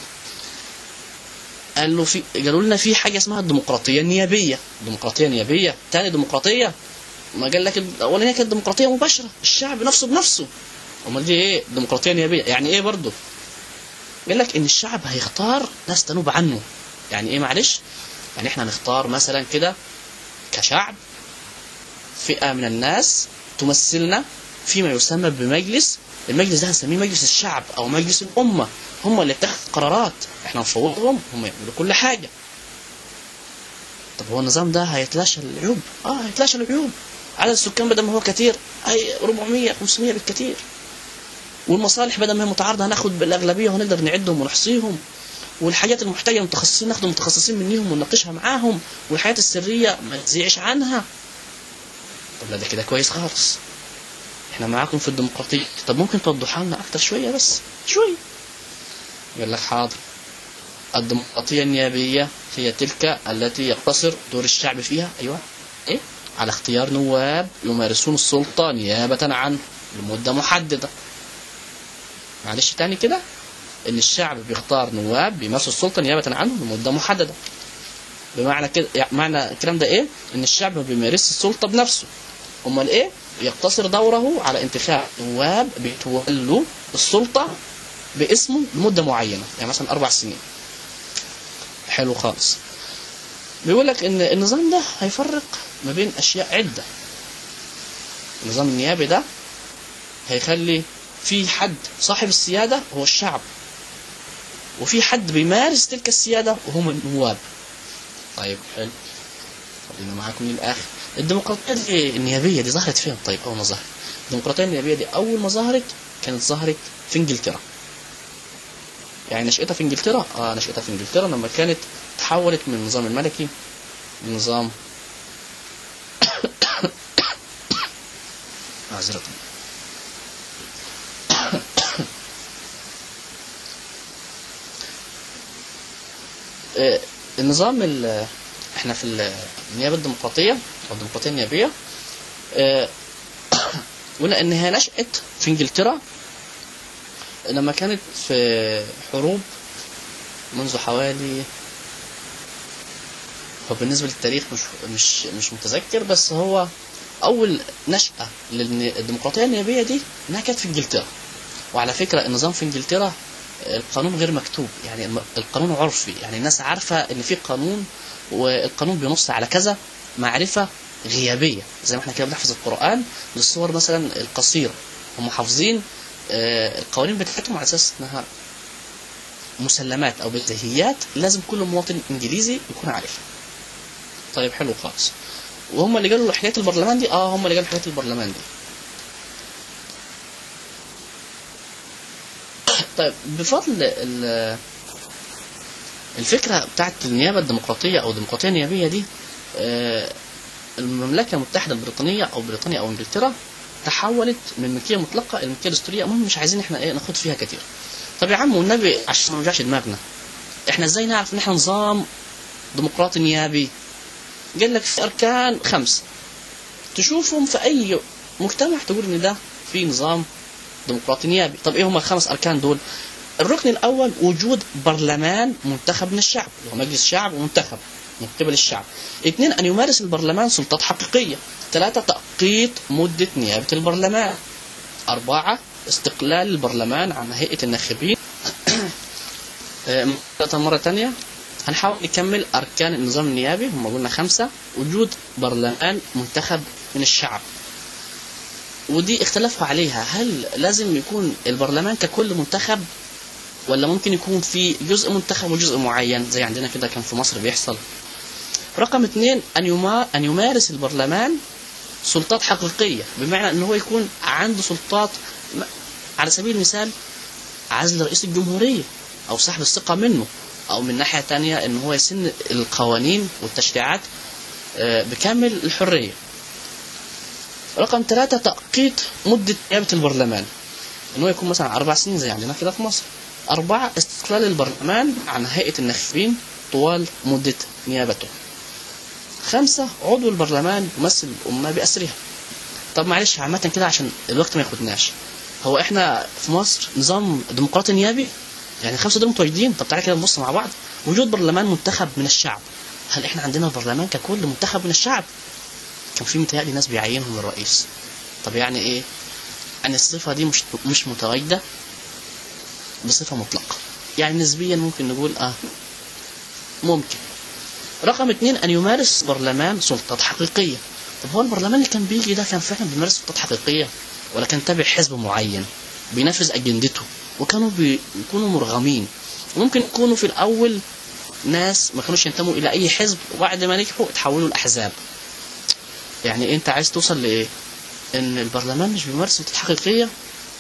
قال له في قالوا لنا في حاجه اسمها الديمقراطيه النيابيه ديمقراطيه نيابيه تاني ديمقراطيه ما قال لك الاولانيه كانت ديمقراطيه مباشره الشعب نفسه بنفسه امال دي ايه ديمقراطيه نيابيه يعني ايه برضه قال لك ان الشعب هيختار ناس تنوب عنه يعني ايه معلش يعني احنا نختار مثلا كده كشعب فئة من الناس تمثلنا فيما يسمى بمجلس المجلس ده هنسميه مجلس الشعب او مجلس الامه هم اللي اتخذ قرارات احنا نفوضهم هم يعملوا كل حاجه طب هو النظام ده هيتلاشى العيوب اه هيتلاشى العيوب عدد السكان بدل ما هو كتير اي 400 500 بالكتير والمصالح بدل ما هي متعارضه هناخد بالاغلبيه وهنقدر نعدهم ونحصيهم والحاجات المحتاجه المتخصصين ناخد متخصصين منهم ونناقشها معاهم والحياه السريه ما تزيعش عنها طب لا ده كده كويس خالص احنا معاكم في الديمقراطيه طب ممكن توضحها لنا اكتر شويه بس شويه يقول لك حاضر الديمقراطيه النيابيه هي تلك التي يقتصر دور الشعب فيها ايوه ايه على اختيار نواب يمارسون السلطة نيابة عنه لمدة محددة معلش تاني كده ان الشعب بيختار نواب بيمارسوا السلطة نيابة عنه لمدة محددة بمعنى كده يعني معنى الكلام ده ايه ان الشعب ما بيمارسش السلطة بنفسه امال ايه يقتصر دوره على انتخاب نواب بيتولوا السلطة باسمه لمدة معينة يعني مثلا أربع سنين حلو خالص بيقول لك ان النظام ده هيفرق ما بين اشياء عده النظام النيابي ده هيخلي في حد صاحب السياده هو الشعب وفي حد بيمارس تلك السياده وهم النواب طيب حلو خلينا معاكم للاخر الديمقراطيه دي النيابيه دي ظهرت فين طيب اول ما ظهرت الديمقراطيه النيابيه دي اول ما ظهرت كانت ظهرت في انجلترا يعني نشأتها في انجلترا اه نشأتها في انجلترا لما كانت تحولت من النظام الملكي لنظام معذرة آه، النظام ال- احنا في النيابه الديمقراطيه او الديمقراطيه النيابيه آه، قلنا ان هي نشأت في انجلترا لما كانت في حروب منذ حوالي هو بالنسبة للتاريخ مش مش مش متذكر بس هو أول نشأة للديمقراطية النيابية دي إنها كانت في إنجلترا وعلى فكرة النظام في إنجلترا القانون غير مكتوب يعني الم- القانون عرفي يعني الناس عارفة إن في قانون والقانون بينص على كذا معرفة غيابية زي ما احنا كده بنحفظ القرآن للصور مثلا القصيرة هم حافظين آه، القوانين بتاعتهم على أساس إنها مسلمات أو بديهيات لازم كل مواطن إنجليزي يكون عارفها طيب حلو خالص وهم اللي قالوا حكايه البرلمان دي اه هم اللي قالوا حكايه البرلمان دي طيب بفضل ال- الفكره بتاعت النيابه الديمقراطيه او الديمقراطيه النيابيه دي آه، المملكه المتحده البريطانيه او بريطانيا او انجلترا تحولت من ملكيه مطلقه الى ملكيه دستوريه المهم مش عايزين احنا ايه ناخد فيها كتير طب يا عم والنبي عشان ما نوجعش دماغنا احنا ازاي نعرف ان احنا نظام ديمقراطي نيابي قال لك في اركان خمسه تشوفهم في اي مجتمع تقول ان ده في نظام ديمقراطي نيابي طب ايه هم الخمس اركان دول الركن الاول وجود برلمان منتخب من الشعب اللي هو مجلس شعب ومنتخب من قبل الشعب اثنين ان يمارس البرلمان سلطات حقيقيه ثلاثه تأقيت مده نيابه البرلمان اربعه استقلال البرلمان عن هيئه الناخبين آه، مرة ثانية هنحاول نكمل أركان النظام النيابي هم قلنا خمسة وجود برلمان منتخب من الشعب ودي اختلفوا عليها هل لازم يكون البرلمان ككل منتخب ولا ممكن يكون في جزء منتخب وجزء معين زي عندنا كده كان في مصر بيحصل رقم اثنين أن, يما أن يمارس البرلمان سلطات حقيقية بمعنى أن هو يكون عنده سلطات م- على سبيل المثال عزل رئيس الجمهورية أو سحب الثقة منه أو من ناحية تانية أن هو يسن القوانين والتشريعات آه، بكامل الحرية رقم ثلاثة تأقيت مدة نيابة البرلمان أن هو يكون مثلا أربع سنين زي عندنا كده في مصر أربعة استقلال البرلمان عن هيئة الناخبين طوال مدة نيابته خمسة عضو البرلمان يمثل الأمة بأسرها طب معلش عامة كده عشان الوقت ما ياخدناش هو احنا في مصر نظام ديمقراطي نيابي يعني الخمسة دول متواجدين طب تعالى كده نبص مع بعض وجود برلمان منتخب من الشعب هل احنا عندنا البرلمان ككل منتخب من الشعب كان في متهيألي ناس بيعينهم الرئيس طب يعني ايه ان الصفة دي مش مش متواجدة بصفة مطلقة يعني نسبيا ممكن نقول اه ممكن رقم اثنين ان يمارس برلمان سلطات حقيقية طب هو البرلمان اللي كان بيجي ده كان فعلا بيمارس سلطات حقيقية ولا كان تابع حزب معين بينفذ اجندته وكانوا بيكونوا مرغمين وممكن يكونوا في الاول ناس ما كانوش ينتموا الى اي حزب وبعد ما نجحوا اتحولوا لاحزاب يعني انت عايز توصل لايه ان البرلمان مش بيمارس سلطات حقيقيه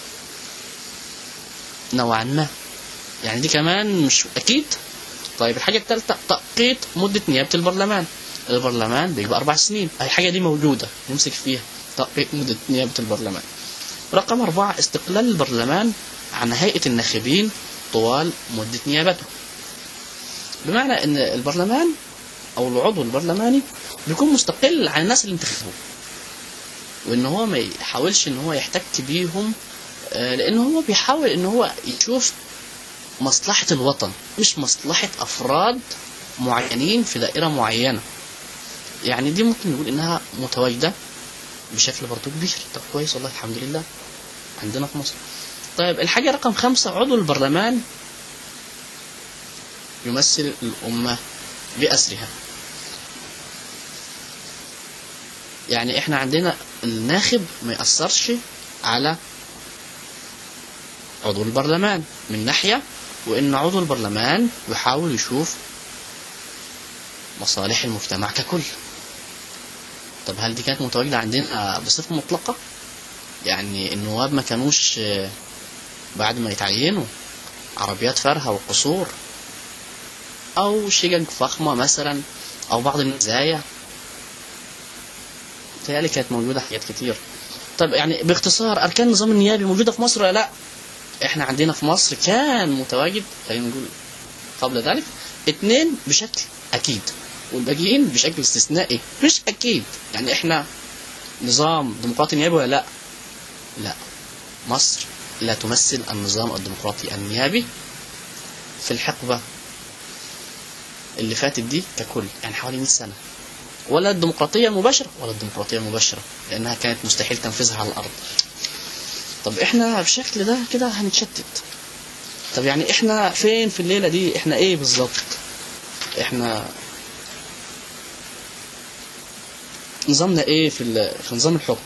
نوعا ما يعني دي كمان مش اكيد طيب الحاجه الثالثه تأقيت مده نيابه البرلمان البرلمان بيبقى اربع سنين اي حاجه دي موجوده نمسك فيها تأقيت مده نيابه البرلمان رقم أربعة استقلال البرلمان عن هيئة الناخبين طوال مدة نيابته بمعنى أن البرلمان او العضو البرلماني بيكون مستقل عن الناس اللي انتخبوه وان هو ما يحاولش ان هو يحتك بيهم آه، لان هو بيحاول ان هو يشوف مصلحة الوطن مش مصلحة افراد معينين في دائرة معينة يعني دي ممكن نقول انها متواجدة بشكل برضه كبير طب كويس والله الحمد لله عندنا في مصر طيب الحاجة رقم خمسة عضو البرلمان يمثل الأمة بأسرها يعني احنا عندنا الناخب ما يأثرش على عضو البرلمان من ناحية وإن عضو البرلمان يحاول يشوف مصالح المجتمع ككل طب هل دي كانت متواجدة عندنا بصفة مطلقة؟ يعني النواب ما كانوش آه، بعد ما يتعينوا عربيات فارهة وقصور أو شقق فخمة مثلا أو بعض المزايا تهيألي كانت موجودة حاجات كتير طب يعني باختصار أركان النظام النيابي موجودة في مصر ولا لا؟ إحنا عندنا في مصر كان متواجد خلينا نقول قبل ذلك اثنين بشكل أكيد والباقيين بشكل استثنائي مش أكيد يعني إحنا نظام ديمقراطي نيابي ولا لا؟ لا مصر لا تمثل النظام الديمقراطي النيابي في الحقبة اللي فاتت دي ككل يعني حوالي 100 سنة ولا الديمقراطية المباشرة ولا الديمقراطية المباشرة لأنها كانت مستحيل تنفيذها على الأرض طب احنا بالشكل ده كده هنتشتت طب يعني احنا فين في الليلة دي احنا ايه بالظبط احنا نظامنا ايه في ال- في نظام الحكم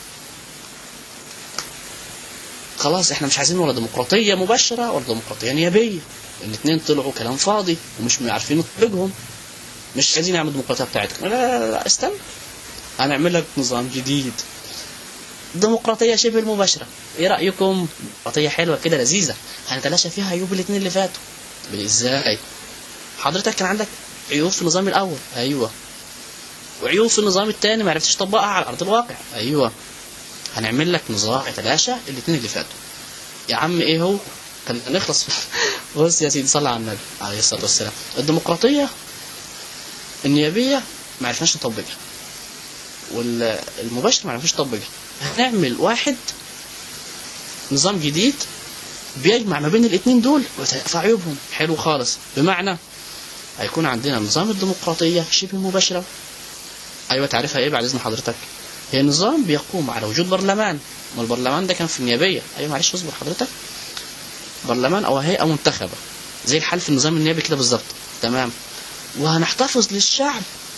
خلاص احنا مش عايزين ولا ديمقراطية مباشرة ولا ديمقراطية نيابية الاثنين طلعوا كلام فاضي ومش عارفين نطبقهم مش عايزين نعمل الديمقراطية بتاعتكم لا لا لا استنى هنعمل لك نظام جديد ديمقراطية شبه المباشرة ايه رأيكم ديمقراطية حلوة كده لذيذة هنتلاشى فيها عيوب الاثنين اللي فاتوا طب ازاي حضرتك كان عندك عيوب في النظام الاول ايوه وعيوب في النظام الثاني ما عرفتش تطبقها على ارض الواقع ايوه هنعمل لك نظام يتلاشى الاثنين اللي فاتوا يا عم ايه هو خلينا نخلص بص يا سيدي صلى على النبي عليه الصلاه والسلام الديمقراطيه النيابيه ما عرفناش نطبقها والمباشر ما عرفناش نطبقها هنعمل واحد نظام جديد بيجمع ما بين الاثنين دول ويتلافى عيوبهم حلو خالص بمعنى هيكون عندنا نظام الديمقراطيه شبه مباشره ايوه تعرفها ايه بعد اذن حضرتك هي نظام بيقوم على وجود برلمان ما البرلمان ده كان في النيابيه ايوه معلش اصبر حضرتك برلمان او هيئه منتخبه زي الحال في النظام النيابي كده بالظبط تمام وهنحتفظ للشعب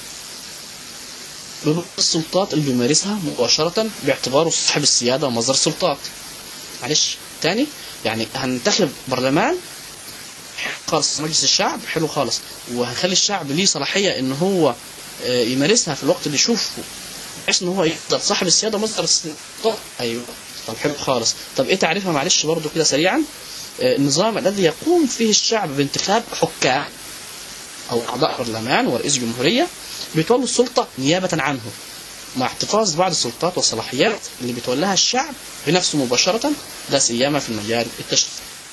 ببعض السلطات اللي بيمارسها مباشرة باعتباره صاحب السيادة ومصدر السلطات معلش تاني يعني هننتخب برلمان خالص مجلس الشعب حلو خالص وهنخلي الشعب ليه صلاحية ان هو آه، يمارسها في الوقت اللي يشوفه بحيث ان هو يقدر صاحب السيادة مصدر السلطات ايوه طب حلو خالص طب ايه تعريفها معلش برضو كده سريعا آه، النظام الذي يقوم فيه الشعب بانتخاب حكام او اعضاء برلمان ورئيس جمهوريه بيتولوا السلطه نيابه عنه مع احتفاظ بعض السلطات والصلاحيات اللي بيتولاها الشعب بنفسه مباشره لا سيما في المجال التشريعي.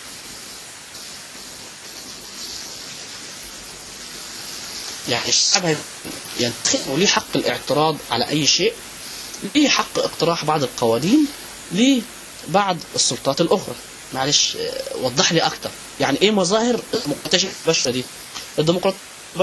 يعني الشعب هي- ينتخب وليه حق الاعتراض على اي شيء ليه حق اقتراح بعض القوانين ليه بعض السلطات الاخرى معلش آه، وضح لي اكتر يعني ايه مظاهر الديمقراطيه البشره دي الديمقراطيه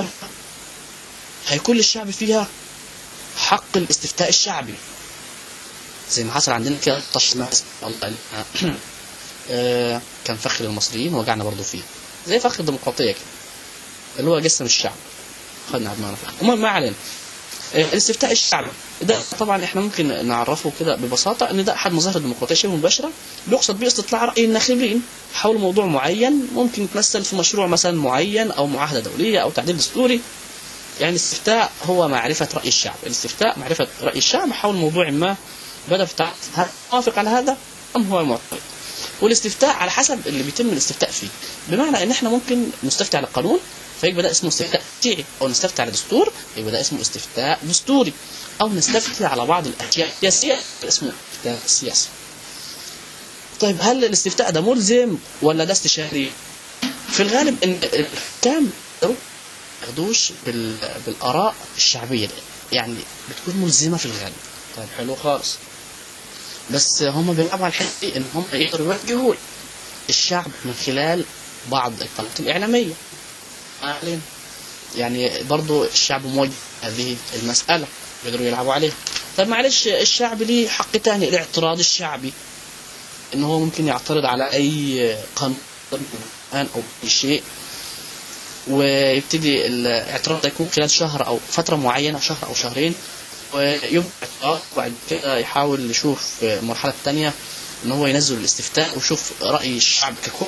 هيكون للشعب فيها حق الاستفتاء الشعبي زي ما حصل عندنا كده طش مثلا الله يعلمها. آه، كان فخر المصريين وجعنا برضو فيه زي فخر الديمقراطيه كده اللي هو جسم الشعب خدنا عدنان فخر المهم ما علينا آه، الاستفتاء الشعبي ده طبعا احنا ممكن نعرفه كده ببساطه ان ده احد مظاهر الديمقراطيه شبه مباشره بيقصد بيه استطلاع راي الناخبين حول موضوع معين ممكن يتمثل في مشروع مثلا معين او معاهده دوليه او تعديل دستوري يعني الاستفتاء هو معرفه راي الشعب الاستفتاء معرفه راي الشعب حول موضوع ما بدا في تعرف هل موافق على هذا ام هو معترض والاستفتاء على حسب اللي بيتم الاستفتاء فيه بمعنى ان احنا ممكن نستفتي على قانون فيبقى ده اسمه استفتاء تشريعي او نستفتي على دستور يبقى ده اسمه استفتاء دستوري او نستفتي على بعض الاشياء السياسيه اسمه استفتاء سياسي طيب هل الاستفتاء ده ملزم ولا ده استشاري في الغالب ان الحكام ياخدوش بال... بالاراء الشعبيه يعني بتكون ملزمه في الغالب طيب حلو خالص بس هم بيلعبوا على الحته دي ان هم يقدروا يوجهوا الشعب من خلال بعض القنوات الاعلاميه ما علينا يعني برضو الشعب موجه هذه المساله بيقدروا يلعبوا عليها طيب معلش الشعب ليه حق تاني الاعتراض الشعبي ان هو ممكن يعترض على اي قانون او اي شيء ويبتدي الاعتراض ده يكون خلال شهر او فتره معينه شهر او شهرين ويبقى اعتراض وبعد كده يحاول يشوف المرحله الثانيه ان هو ينزل الاستفتاء ويشوف راي الشعب ككل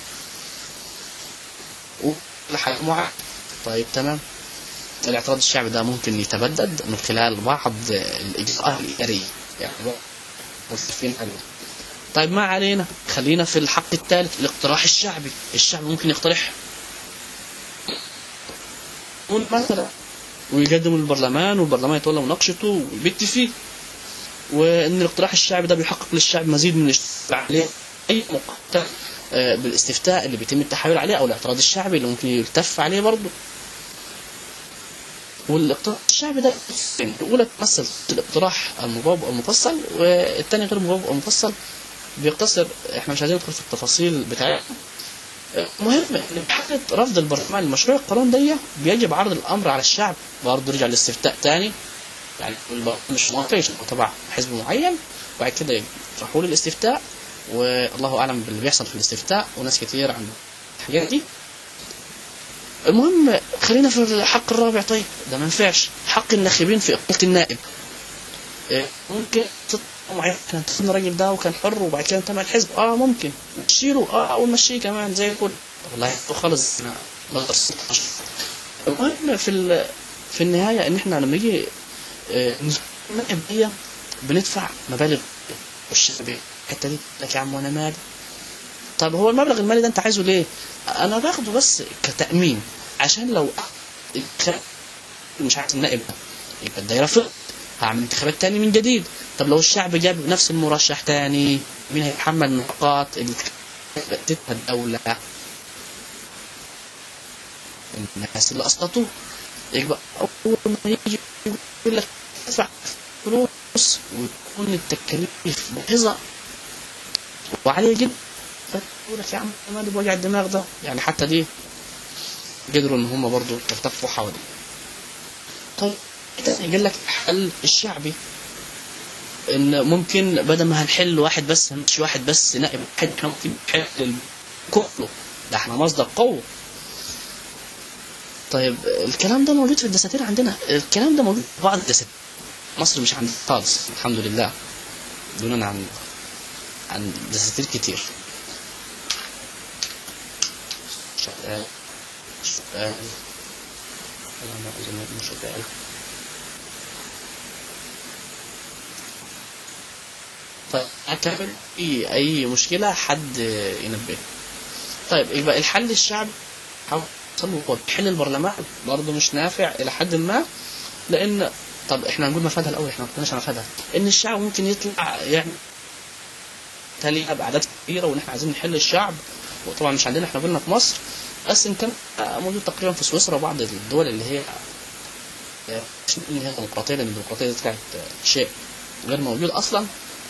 ولحد معين طيب تمام الاعتراض الشعبي ده ممكن يتبدد من خلال بعض الاجراءات الاداريه يعني مختلفين عليه طيب ما علينا خلينا في الحق الثالث الاقتراح الشعبي الشعب ممكن يقترح مثلا ويقدم للبرلمان والبرلمان يتولى مناقشته ويبت فيه وان الاقتراح الشعبي ده بيحقق للشعب مزيد من الاشتراك عليه اي مقاطع بالاستفتاء اللي بيتم التحايل عليه او الاعتراض الشعبي اللي ممكن يلتف عليه برضه والاقتراح الشعبي ده الاولى تمثل الاقتراح المجاوب او المفصل والثاني غير المجاوب او المفصل بيقتصر احنا مش عايزين ندخل في التفاصيل بتاعتها مهم ان بحاله رفض البرلمان لمشروع القانون دي بيجب عرض الامر على الشعب برضه يرجع للاستفتاء تاني يعني مش موافق تبع حزب معين وبعد كده يطرحوا له الاستفتاء والله اعلم باللي بيحصل في الاستفتاء وناس كتير عن الحاجات دي المهم خلينا في الحق الرابع طيب ده ما ينفعش حق الناخبين في اقاله النائب ممكن معين كان الراجل ده وكان حر وبعد كده انتمى الحزب اه ممكن نشيله اه ونمشيه كمان زي الفل والله خالص نقدر المهم في في النهايه ان احنا لما نيجي النائب دي بندفع مبالغ والشعب الحته دي لك يا عم وانا مالي طب هو المبلغ المالي ده انت عايزه ليه؟ انا باخده بس كتامين عشان لو مش عايز النائب ده يبقى الدايره فضت هعمل انتخابات تاني من جديد طب لو الشعب جاب نفس المرشح تاني مين هيتحمل النقاط اللي تدفع الدولة الناس اللي اسقطوه يبقى اول ما يجي يقول لك ادفع فلوس ويكون التكاليف باهظة وعالية جدا يقول لك يا عم مالي بوجع الدماغ ده يعني حتى دي قدروا ان هم برضه يرتفعوا حواليه طيب قال لك الحل الشعبي ان ممكن بدل ما هنحل واحد بس مش واحد بس نائب واحد كان ممكن نحل كله ده احنا مصدر قوه طيب الكلام ده موجود في الدساتير عندنا الكلام ده موجود في بعض الدساتير مصر مش عندنا خالص الحمد لله دونا عن عن دساتير كتير سؤال سؤال اللهم اجمع سؤال طيب هكمل في اي مشكله حد ينبه طيب يبقى الحل الشعبي حاول هو بيحل البرلمان برضه مش نافع الى حد ما لان طب احنا هنقول مفادها الاول احنا ما قلناش على مفادها ان الشعب ممكن يطلع يعني تاليها باعداد كبيره وان احنا عايزين نحل الشعب وطبعا مش عندنا احنا قلنا في مصر بس ان كان موجود تقريبا في سويسرا وبعض الدول اللي هي مش ان هي ديمقراطيه لان الديمقراطيه دي كانت شيء غير موجود اصلا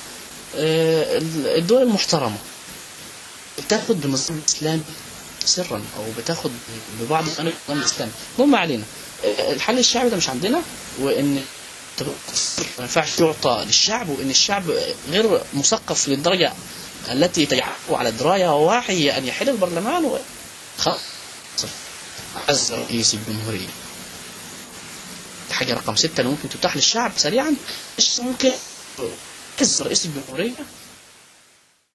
الدول المحترمه بتاخد بالنظام الاسلامي سرا او بتاخد ببعض قانون النظام الاسلامي المهم ما علينا الحل الشعبي ده مش عندنا وان ما ينفعش يعطى للشعب وان الشعب غير مثقف للدرجه التي تجعله على درايه ووعي ان يحل البرلمان و خلاص عز رئيس الجمهوريه حاجه رقم ستة اللي ممكن تتاح للشعب سريعا ممكن عز رئيس الجمهوريه